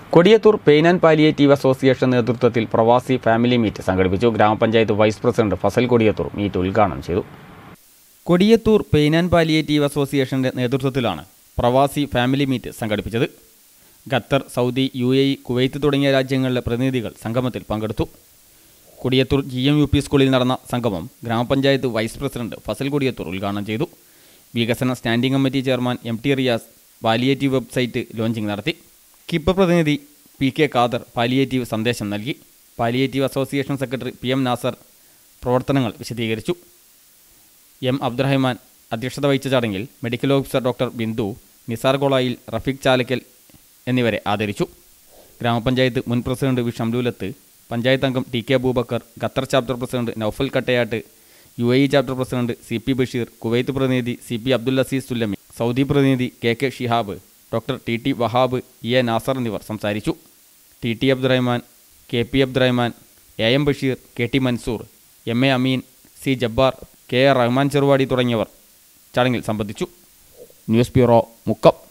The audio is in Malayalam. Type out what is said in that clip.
Kodiyathur pain and palliative association നേതൃത്വത്തിൽ പ്രവാസി ഫാമിലി മീറ്റ് സംഘടിപ്പിച്ചു ഗ്രാമപഞ്ചായത്ത് vice president Fazal Kodiyathur meet ഉദ്ഘാടനം ചെയ്തു കൊടിയത്തൂർ പെയിൻ ആൻഡ് പാലിയേറ്റീവ് അസോസിയേഷന്റെ നേതൃത്വത്തിലാണ് പ്രവാസി ഫാമിലി മീറ്റ് സംഘടിപ്പിച്ചത് Qatar Saudi U A E Kuwait തുടങ്ങിയ രാജ്യങ്ങളിലെ പ്രതിനിധികൾ സംഗമത്തിൽ പങ്കെടുത്തു Kodiyathur G M U P സ്കൂളിൽ നടന്ന സംഗമം ഗ്രാമപഞ്ചായത്ത് വൈസ് പ്രസിഡന്റ് ഫസൽ കൊടിയത്തൂർ ഉദ്ഘാടനം ചെയ്തു വികസന standing committee chairman M T Riyas palliative website launching നടത്തി കിപ്പ പ്രതിനിധി പി കെ ഖാദർ പാലിയേറ്റീവ് സന്ദേശം നൽകി palliative association secretary P M Nasar പ്രവർത്തനങ്ങൾ വിശദീകരിച്ചു എം അബ്ദുറഹ്മാൻ അധ്യക്ഷത വഹിച്ച ചടങ്ങിൽ medical officer doctor Bindu Nisar Kolayil Rafeeq Chalakkal എന്നിവരെ ആദരിച്ചു ഗ്രാമപഞ്ചായത്ത് മുൻ പ്രസിഡന്റ് വി ഷംലൂലത്ത് പഞ്ചായത്ത് അംഗം T K Abubacker Qatar chapter president Noufal Kattayat U A E chapter president C P Basheer Kuwait പ്രതിനിധി C P Abdul Aziz Sullami Saudi പ്രതിനിധി K K Shihab doctor T T Wahab E A Nasar എന്നിവർ സംസാരിച്ചു T T Abdurahman K P Abdurahman A M Basheer K T Mansoor M A Ameen C Jabbar K A Rahman Cheruvadi തുടങ്ങിയവർ ചടങ്ങിൽ സംബന്ധിച്ചു ന്യൂസ് ബ്യൂറോ മുക്കം